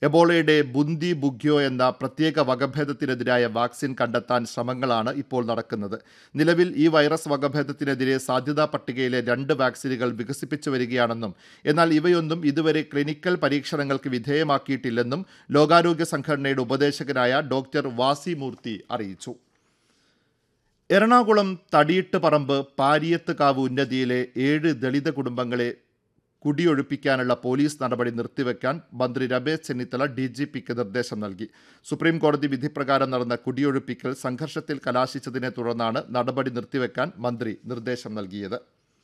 എബോളയുടെ ബുന്തി ബുഗ്യോ എന്ന പ്രത്യേക വകഭേദത്തിനെതിരായ വാക്സിൻ കണ്ടെത്താൻ ശ്രമങ്ങളാണ് ഇപ്പോൾ നടക്കുന്നത് നിലവിൽ ഈ വൈറസ് വകഭേദത്തിനെതിരെ സാധ്യതാ പട്ടികയിലെ രണ്ട് വാക്സിനുകൾ വികസിപ്പിച്ചു വരികയാണെന്നും എന്നാൽ ഇവയൊന്നും ഇതുവരെ ക്ലിനിക്കൽ പരീക്ഷണങ്ങൾക്ക് വിധേയമാക്കിയിട്ടില്ലെന്നും ലോകാരോഗ്യ സംഘടനയുടെ ഉപദേശകനായ ഡോക്ടർ വാസിമൂർത്തി അറിയിച്ചു എറണാകുളം തടിയിട്ട് പറമ്പ് പാരിയത്തുകാവ് ഉന്നതിയിലെ ഏഴ് ദളിത് കുടുംബങ്ങളെ കുടിയൊഴിപ്പിക്കാനുള്ള പോലീസ് നടപടി നിർത്തിവെക്കാൻ മന്ത്രി രമേശ് ചെന്നിത്തല ഡി ജി പിക്ക് നിർദ്ദേശം നൽകി സുപ്രീം കോടതി വിധിപ്രകാരം നടന്ന കുടിയൊഴിപ്പിക്കൽ സംഘർഷത്തിൽ കലാശിച്ചതിനെ തുടർന്നാണ് നടപടി നിർത്തിവെക്കാൻ മന്ത്രി നിർദ്ദേശം നൽകിയത്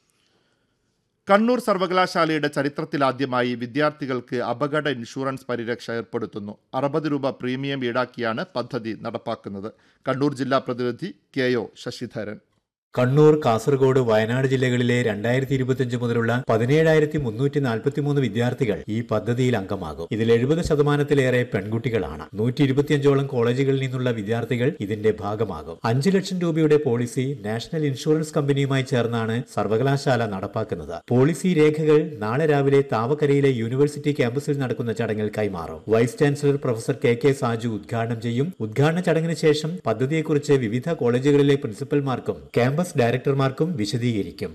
കണ്ണൂർ സർവകലാശാലയുടെ ചരിത്രത്തിലാദ്യമായി വിദ്യാർത്ഥികൾക്ക് അപകട ഇൻഷുറൻസ് പരിരക്ഷ ഏർപ്പെടുത്തുന്നു അറുപത് രൂപ പ്രീമിയം ഈടാക്കിയാണ് പദ്ധതി നടപ്പാക്കുന്നത് കണ്ണൂർ ജില്ലാ പ്രതിനിധി കെ ഒ ശശിധരൻ കണ്ണൂർ കാസർഗോഡ് വയനാട് ജില്ലകളിലെ രണ്ടായിരത്തി ഇരുപത്തിയഞ്ച് മുതലുള്ള പതിനേഴായിരത്തി മുന്നൂറ്റി നാൽപ്പത്തിമൂന്ന് വിദ്യാർത്ഥികൾ ഈ പദ്ധതിയിൽ അംഗമാകും ഇതിൽ എഴുപത് ശതമാനത്തിലേറെ പെൺകുട്ടികളാണ് നൂറ്റി ഇരുപത്തിയഞ്ചോളം കോളേജുകളിൽ നിന്നുള്ള വിദ്യാർത്ഥികൾ ഇതിന്റെ ഭാഗമാകും അഞ്ചു ലക്ഷം രൂപയുടെ പോളിസി നാഷണൽ ഇൻഷുറൻസ് കമ്പനിയുമായി ചേർന്നാണ് സർവകലാശാല നടപ്പാക്കുന്നത് പോളിസി രേഖകൾ നാളെ രാവിലെ താവക്കരയിലെ യൂണിവേഴ്സിറ്റി ക്യാമ്പസിൽ നടക്കുന്ന ചടങ്ങിൽ കൈമാറും vice chancellor professor K K Saju ഉദ്ഘാടനം ചെയ്യും ഉദ്ഘാടന ചടങ്ങിന് ശേഷം പദ്ധതിയെക്കുറിച്ച് വിവിധ കോളേജുകളിലെ പ്രിൻസിപ്പൽമാർക്കും ക്യാമ്പസ് ഡയറക്ടർമാർക്കും വിശദീകരിക്കും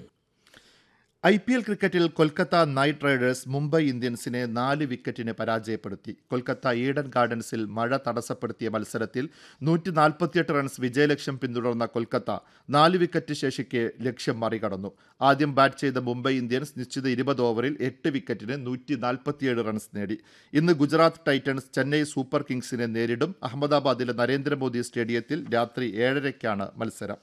ഐ പി എൽ ക്രിക്കറ്റിൽ കൊൽക്കത്ത നൈറ്റ് റൈഡേഴ്സ് മുംബൈ ഇന്ത്യൻസിനെ നാല് വിക്കറ്റിന് പരാജയപ്പെടുത്തി കൊൽക്കത്ത ഈഡൻ ഗാർഡൻസിൽ മഴ തടസ്സപ്പെടുത്തിയ മത്സരത്തിൽ നൂറ്റി നാൽപ്പത്തിയെട്ട് റൺസ് വിജയലക്ഷ്യം പിന്തുടർന്ന കൊൽക്കത്ത നാല് വിക്കറ്റ് ശേഷിക്കെ ലക്ഷ്യം മറികടന്നു ആദ്യം ബാറ്റ് ചെയ്ത മുംബൈ ഇന്ത്യൻസ് നിശ്ചിത ഇരുപത് ഓവറിൽ എട്ട് വിക്കറ്റിന് നൂറ്റി നാൽപ്പത്തിയേഴ് റൺസ് നേടി ഇന്ന് ഗുജറാത്ത് ടൈറ്റൻസ് ചെന്നൈ സൂപ്പർ കിങ്സിനെ നേരിടും അഹമ്മദാബാദിലെ നരേന്ദ്രമോദി സ്റ്റേഡിയത്തിൽ രാത്രി ഏഴരയ്ക്കാണ് മത്സരം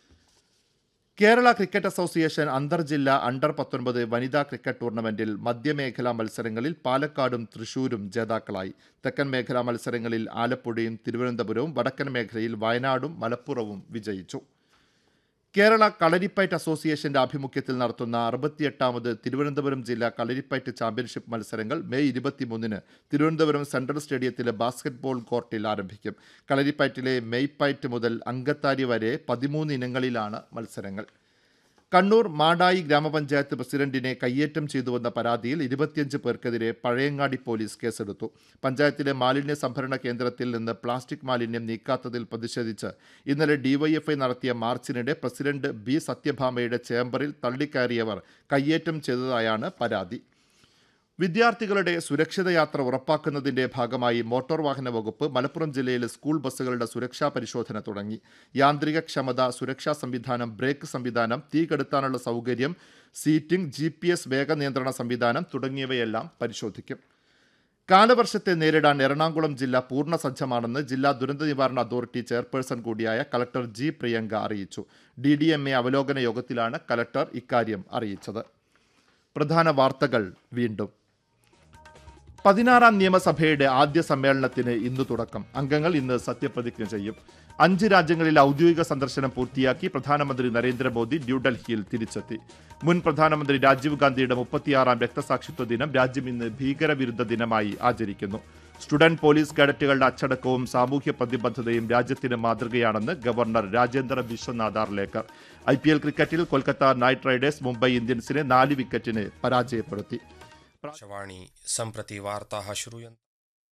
കേരള ക്രിക്കറ്റ് അസോസിയേഷൻ അന്തർജില്ലാ അണ്ടർ പത്തൊൻപത് വനിതാ ക്രിക്കറ്റ് ടൂർണമെന്റിൽ മധ്യമേഖലാ മത്സരങ്ങളിൽ പാലക്കാടും തൃശൂരും ജേതാക്കളായി തെക്കൻ മേഖലാ മത്സരങ്ങളിൽ ആലപ്പുഴയും തിരുവനന്തപുരവും വടക്കൻ മേഖലയിൽ വയനാടും മലപ്പുറവും വിജയിച്ചു കേരള കളരിപ്പയറ്റ് അസോസിയേഷന്റെ ആഭിമുഖ്യത്തിൽ നടത്തുന്ന അറുപത്തിയെട്ടാമത് തിരുവനന്തപുരം ജില്ലാ കളരിപ്പയറ്റ് ചാമ്പ്യൻഷിപ്പ് മത്സരങ്ങൾ മെയ് ഇരുപത്തിമൂന്നിന് തിരുവനന്തപുരം സെൻട്രൽ സ്റ്റേഡിയത്തിലെ ബാസ്കറ്റ്ബോൾ കോർട്ടിൽ ആരംഭിക്കും കളരിപ്പയറ്റിലെ മെയ് പയറ്റ് മുതൽ അങ്കത്താരി വരെ പതിമൂന്ന് ഇനങ്ങളിലാണ് മത്സരങ്ങൾ കണ്ണൂർ മാടായി ഗ്രാമപഞ്ചായത്ത് പ്രസിഡന്റിനെ കയ്യേറ്റം ചെയ്തുവെന്ന പരാതിയിൽ ഇരുപത്തിയഞ്ച് പേർക്കെതിരെ പഴയങ്ങാടി പോലീസ് കേസെടുത്തു പഞ്ചായത്തിലെ മാലിന്യ സംഭരണ കേന്ദ്രത്തിൽ നിന്ന് പ്ലാസ്റ്റിക് മാലിന്യം നീക്കാത്തതിൽ പ്രതിഷേധിച്ച് ഇന്നലെ ഡിവൈഎഫ്ഐ നടത്തിയ മാർച്ചിനിടെ പ്രസിഡന്റ് ബി സത്യഭാമയുടെ ചേംബറിൽ തള്ളിക്കയറിയവർ കയ്യേറ്റം ചെയ്തതായാണ് പരാതി വിദ്യാർത്ഥികളുടെ സുരക്ഷിത യാത്ര ഉറപ്പാക്കുന്നതിന്റെ ഭാഗമായി മോട്ടോർ വാഹന വകുപ്പ് മലപ്പുറം ജില്ലയിലെ സ്കൂൾ ബസ്സുകളുടെ സുരക്ഷാ പരിശോധന തുടങ്ങി യാന്ത്രിക ക്ഷമത സുരക്ഷാ സംവിധാനം ബ്രേക്ക് സംവിധാനം തീ കെടുത്താനുള്ള സൗകര്യം സീറ്റിംഗ് ജി പി എസ് വേഗ നിയന്ത്രണ സംവിധാനം തുടങ്ങിയവയെല്ലാം പരിശോധിക്കും കാലവർഷത്തെ നേരിടാൻ എറണാകുളം ജില്ല പൂർണ്ണ സജ്ജമാണെന്ന് ജില്ലാ ദുരന്ത നിവാരണ അതോറിറ്റി ചെയർപേഴ്സൺ കൂടിയായ കലക്ടർ ജി പ്രിയങ്ക അറിയിച്ചു ഡി ഡി എം എ അവലോകന യോഗത്തിലാണ് കലക്ടർ ഇക്കാര്യം അറിയിച്ചത് പ്രധാന വാർത്തകൾ വീണ്ടും പതിനാറാം നിയമസഭയുടെ ആദ്യ സമ്മേളനത്തിന് ഇന്ന് തുടക്കം അംഗങ്ങൾ ഇന്ന് സത്യപ്രതിജ്ഞ ചെയ്യും അഞ്ച് രാജ്യങ്ങളിൽ ഔദ്യോഗിക സന്ദർശനം പൂർത്തിയാക്കി പ്രധാനമന്ത്രി നരേന്ദ്രമോദി ന്യൂഡൽഹിയിൽ തിരിച്ചെത്തി മുൻ പ്രധാനമന്ത്രി രാജീവ് ഗാന്ധിയുടെ മുപ്പത്തിയാറാം രക്തസാക്ഷിത്വ ദിനം രാജ്യം ഇന്ന് ഭീകരവിരുദ്ധ ദിനമായി ആചരിക്കുന്നു സ്റ്റുഡന്റ് പോലീസ് കേഡറ്റുകളുടെ അച്ചടക്കവും സാമൂഹ്യ പ്രതിബദ്ധതയും രാജ്യത്തിന് മാതൃകയാണെന്ന് governor Rajendra Vishwanath Arlekar I P L ക്രിക്കറ്റിൽ കൊൽക്കത്ത നൈറ്റ് റൈഡേഴ്സ് മുംബൈ ഇന്ത്യൻസിനെ നാല് വിക്കറ്റിന് പരാജയപ്പെടുത്തി वाणी सम्प्रति वार्ताः श्रूयन्ते